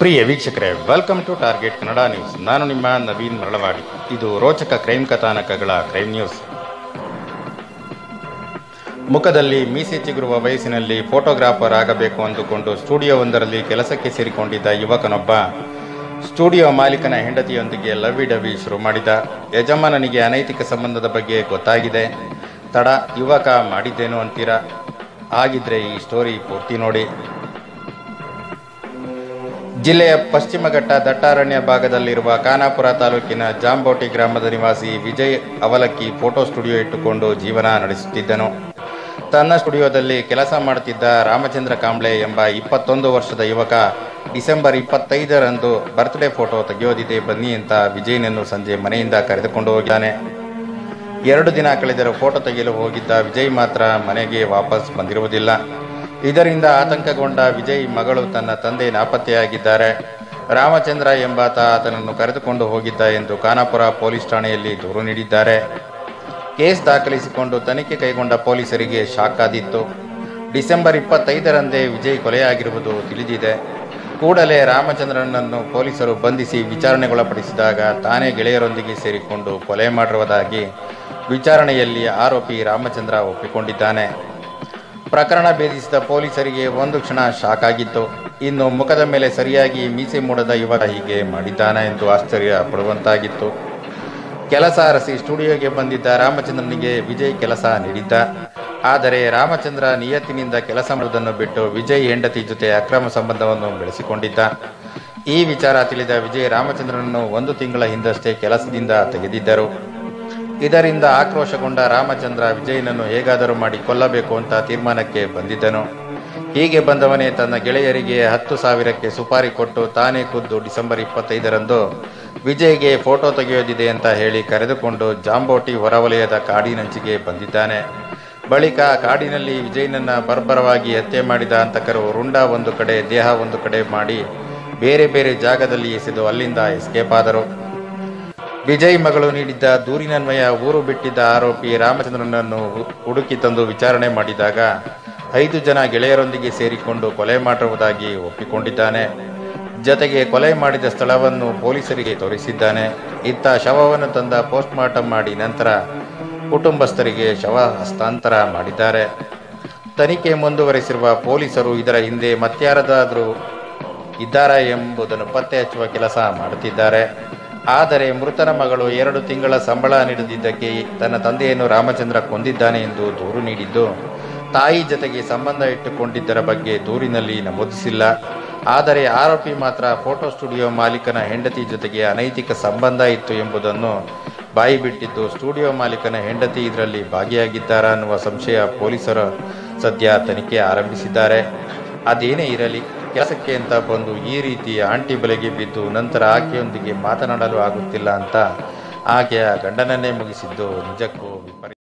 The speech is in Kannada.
ಪ್ರಿಯ ವೀಕ್ಷಕರೇ welcome to target Kannada news ನಾನು ನಿಮ್ಮ ನವೀನ್ ಮರಳವಾಡಿ ಇದು ರೋಚಕ ಕ್ರೈಮ್ ಕಥಾನಕಗಳ ಕ್ರೈಮ್ ನ್ಯೂಸ್ ಮುಖದಲ್ಲಿ ಮೀಸೆ ಚಿಗುರುವ ವಯಸ್ಸಿನಲ್ಲಿ ಫೋಟೋಗ್ರಾಫರ್ ಆಗಬೇಕು ಅಂದುಕೊಂಡು ಸ್ಟುಡಿಯೋವೊಂದರಲ್ಲಿ ಕೆಲಸಕ್ಕೆ ಸೇರಿಕೊಂಡಿದ್ದ ಯುವಕನೊಬ್ಬ ಸ್ಟುಡಿಯೋ ಮಾಲೀಕನ ಹೆಂಡತಿಯೊಂದಿಗೆ ಲವ್ವಿ ಡವಿ ಶುರು ಮಾಡಿದ ಯಜಮಾನನಿಗೆ ಅನೈತಿಕ ಸಂಬಂಧದ ಬಗ್ಗೆ ಗೊತ್ತಾಗಿದೆ ತಡ ಯುವಕ ಮಾಡಿದ್ದೇನು ಅಂತೀರಾ ಹಾಗಿದ್ರೆ ಈ ಸ್ಟೋರಿ ಪೂರ್ತಿ ನೋಡಿ ಜಿಲ್ಲೆಯ ಪಶ್ಚಿಮ ಘಟ್ಟ ದಟ್ಟಾರಣ್ಯ ಭಾಗದಲ್ಲಿರುವ ಖಾನಾಪುರ ತಾಲೂಕಿನ ಜಾಂಬೋಟಿ ಗ್ರಾಮದ ನಿವಾಸಿ ವಿಜಯ್ ಅವಲಕ್ಕಿ ಫೋಟೋ ಸ್ಟುಡಿಯೋ ಇಟ್ಟುಕೊಂಡು ಜೀವನ ನಡೆಸುತ್ತಿದ್ದನು ತನ್ನ ಸ್ಟುಡಿಯೋದಲ್ಲಿ ಕೆಲಸ ಮಾಡುತ್ತಿದ್ದ ರಾಮಚಂದ್ರ ಕಾಂಬ್ಳೆ ಎಂಬ ಇಪ್ಪತ್ತೊಂದು ವರ್ಷದ ಯುವಕ ಡಿಸೆಂಬರ್ ಇಪ್ಪತ್ತೈದರಂದು ಬರ್ತ್ಡೇ ಫೋಟೋ ತೆಗೆಯೋದಿದೆ ಬನ್ನಿ ಅಂತ ವಿಜಯ್ನನ್ನು ಸಂಜೆ ಮನೆಯಿಂದ ಕರೆದುಕೊಂಡು ಹೋಗಿದ್ದಾನೆ ಎರಡು ದಿನ ಕಳೆದರೂ ಫೋಟೋ ತೆಗೆಯಲು ಹೋಗಿದ್ದ ವಿಜಯ್ ಮಾತ್ರ ಮನೆಗೆ ವಾಪಸ್ ಬಂದಿರುವುದಿಲ್ಲ ಇದರಿಂದ ಆತಂಕಗೊಂಡ ವಿಜಯ್ ಮಗಳು ತನ್ನ ತಂದೆ ನಾಪತ್ತೆಯಾಗಿದ್ದಾರೆ ರಾಮಚಂದ್ರ ಎಂಬಾತ ಆತನನ್ನು ಕರೆದುಕೊಂಡು ಹೋಗಿದ್ದ ಎಂದು ಖಾನಾಪುರ ಪೊಲೀಸ್ ಠಾಣೆಯಲ್ಲಿ ದೂರು ನೀಡಿದ್ದಾರೆ ಕೇಸ್ ದಾಖಲಿಸಿಕೊಂಡು ತನಿಖೆ ಕೈಗೊಂಡ ಪೊಲೀಸರಿಗೆ ಶಾಕ್ ಆದಿತ್ತು ಡಿಸೆಂಬರ್ ಇಪ್ಪತ್ತೈದರಂದೇ ವಿಜಯ್ ಕೊಲೆಯಾಗಿರುವುದು ತಿಳಿದಿದೆ ಕೂಡಲೇ ರಾಮಚಂದ್ರನನ್ನು ಪೊಲೀಸರು ಬಂಧಿಸಿ ವಿಚಾರಣೆಗೊಳಪಡಿಸಿದಾಗ ತಾನೇ ಗೆಳೆಯರೊಂದಿಗೆ ಸೇರಿಕೊಂಡು ಕೊಲೆ ಮಾಡಿರುವುದಾಗಿ ವಿಚಾರಣೆಯಲ್ಲಿ ಆರೋಪಿ ರಾಮಚಂದ್ರ ಒಪ್ಪಿಕೊಂಡಿದ್ದಾನೆ ಪ್ರಕರಣ ಭೇದಿಸಿದ ಪೊಲೀಸರಿಗೆ ಒಂದು ಕ್ಷಣ ಶಾಕ್ ಆಗಿತ್ತು ಇನ್ನು ಮುಖದ ಮೇಲೆ ಸರಿಯಾಗಿ ಮೀಸೆ ಮೂಡದ ಯುವಕ ಹೀಗೆ ಮಾಡಿದ್ದಾನ ಎಂದು ಆಶ್ಚರ್ಯ ಪಡುವಂತಾಗಿತ್ತು ಕೆಲಸ ಅರಸಿ ಸ್ಟುಡಿಯೋಗೆ ಬಂದಿದ್ದ ರಾಮಚಂದ್ರನಿಗೆ ವಿಜಯ್ ಕೆಲಸ ನೀಡಿದ್ದ ಆದರೆ ರಾಮಚಂದ್ರ ನಿಯತ್ತಿನಿಂದ ಕೆಲಸ ಮಾಡುವುದನ್ನು ಬಿಟ್ಟು ವಿಜಯ್ ಹೆಂಡತಿ ಜೊತೆ ಅಕ್ರಮ ಸಂಬಂಧವನ್ನು ಬೆಳೆಸಿಕೊಂಡಿದ್ದ ಈ ವಿಚಾರ ತಿಳಿದ ವಿಜಯ್ ರಾಮಚಂದ್ರನನ್ನು ಒಂದು ತಿಂಗಳ ಹಿಂದಷ್ಟೇ ಕೆಲಸದಿಂದ ತೆಗೆದಿದ್ದರು ಇದರಿಂದ ಆಕ್ರೋಶಗೊಂಡ ರಾಮಚಂದ್ರ ವಿಜಯನನ್ನು ಹೇಗಾದರೂ ಮಾಡಿ ಕೊಲ್ಲಬೇಕು ಅಂತ ತೀರ್ಮಾನಕ್ಕೆ ಬಂದಿದ್ದನು ಹೀಗೆ ಬಂದವನೇ ತನ್ನ ಗೆಳೆಯರಿಗೆ ಹತ್ತು ಸಾವಿರಕ್ಕೆ ಸುಪಾರಿ ಕೊಟ್ಟು ತಾನೇ ಖುದ್ದು ಡಿಸೆಂಬರ್ ಇಪ್ಪತ್ತೈದರಂದು ವಿಜಯ್ಗೆ ಫೋಟೋ ತೆಗೆಯೋದಿದೆ ಅಂತ ಹೇಳಿ ಕರೆದುಕೊಂಡು ಜಾಂಬೋಟಿ ಹೊರವಲಯದ ಕಾಡಿನಂಚಿಗೆ ಬಂದಿದ್ದಾನೆ ಬಳಿಕ ಕಾಡಿನಲ್ಲಿ ವಿಜಯ್ನನ್ನ ಬರ್ಬರವಾಗಿ ಹತ್ಯೆ ಮಾಡಿದ ಹಂತಕರು ರುಂಡ ಒಂದು ಕಡೆ ದೇಹ ಒಂದು ಕಡೆ ಮಾಡಿ ಬೇರೆ ಬೇರೆ ಜಾಗದಲ್ಲಿ ಎಸೆದು ಅಲ್ಲಿಂದ ಎಸ್ಕೇಪ್ ಆದರು ವಿಜಯ್ ಮಗಳು ನೀಡಿದ್ದ ದೂರಿನನ್ವಯ ಊರು ಬಿಟ್ಟಿದ್ದ ಆರೋಪಿ ರಾಮಚಂದ್ರನನ್ನು ಹು- ಹುಡುಕಿ ತಂದು ವಿಚಾರಣೆ ಮಾಡಿದಾಗ ಐದು ಜನ ಗೆಳೆಯರೊಂದಿಗೆ ಸೇರಿಕೊಂಡು ಕೊಲೆ ಮಾಡಿರುವುದಾಗಿ ಒಪ್ಪಿಕೊಂಡಿದ್ದಾನೆ ಜತೆಗೆ ಕೊಲೆ ಮಾಡಿದ ಸ್ಥಳವನ್ನು ಪೊಲೀಸರಿಗೆ ತೋರಿಸಿದ್ದಾನೆ ಇತ್ತ ಶವವನ್ನು ತಂದ ಪೋಸ್ಟ್ ಮಾರ್ಟಮ್ ಮಾಡಿ ನಂತರ ಕುಟುಂಬಸ್ಥರಿಗೆ ಶವ ಹಸ್ತಾಂತರ ಮಾಡಿದ್ದಾರೆ ತನಿಖೆ ಮುಂದುವರೆಸಿರುವ ಪೊಲೀಸರು ಇದರ ಹಿಂದೆ ಮತ್ಯಾರದಾದರೂ ಇದ್ದಾರಾ ಎಂಬುದನ್ನು ಪತ್ತೆ ಹಚ್ಚುವ ಕೆಲಸ ಮಾಡುತ್ತಿದ್ದಾರೆ ಆದರೆ ಮೃತನ ಮಗಳು ಎರಡು ತಿಂಗಳ ಸಂಬಳ ನೀಡದಿದ್ದಕ್ಕೆ ತನ್ನ ತಂದೆಯನ್ನು ರಾಮಚಂದ್ರ ಕೊಂದಿದ್ದಾನೆ ಎಂದು ದೂರು ನೀಡಿದ್ದು ತಾಯಿ ಜತೆಗೆ ಸಂಬಂಧ ಇಟ್ಟುಕೊಂಡಿದ್ದರ ಬಗ್ಗೆ ದೂರಿನಲ್ಲಿ ನಮೂದಿಸಿಲ್ಲ ಆದರೆ ಆರೋಪಿ ಮಾತ್ರ ಫೋಟೋ ಸ್ಟುಡಿಯೋ ಮಾಲೀಕನ ಹೆಂಡತಿ ಜೊತೆಗೆ ಅನೈತಿಕ ಸಂಬಂಧ ಇತ್ತು ಎಂಬುದನ್ನು ಬಾಯಿಬಿಟ್ಟಿದ್ದು ಸ್ಟುಡಿಯೋ ಮಾಲೀಕನ ಹೆಂಡತಿ ಇದರಲ್ಲಿ ಭಾಗಿಯಾಗಿದ್ದಾರಾ ಅನ್ನುವ ಸಂಶಯ ಪೊಲೀಸರು ಸದ್ಯ ತನಿಖೆ ಆರಂಭಿಸಿದ್ದಾರೆ ಅದೇನೇ ಇರಲಿ ಕೆಲಸಕ್ಕೆ ಅಂತ ಬಂದು ಈ ರೀತಿ ಆಂಟಿ ಬಲೆಗೆ ಬಿದ್ದು ನಂತರ ಆಕೆಯೊಂದಿಗೆ ಮಾತನಾಡಲು ಆಗುತ್ತಿಲ್ಲ ಅಂತ ಆಕೆಯ ಗಂಡನನ್ನೇ ಮುಗಿಸಿದ್ದು ನಿಜಕ್ಕೂ ವಿಪರೀತ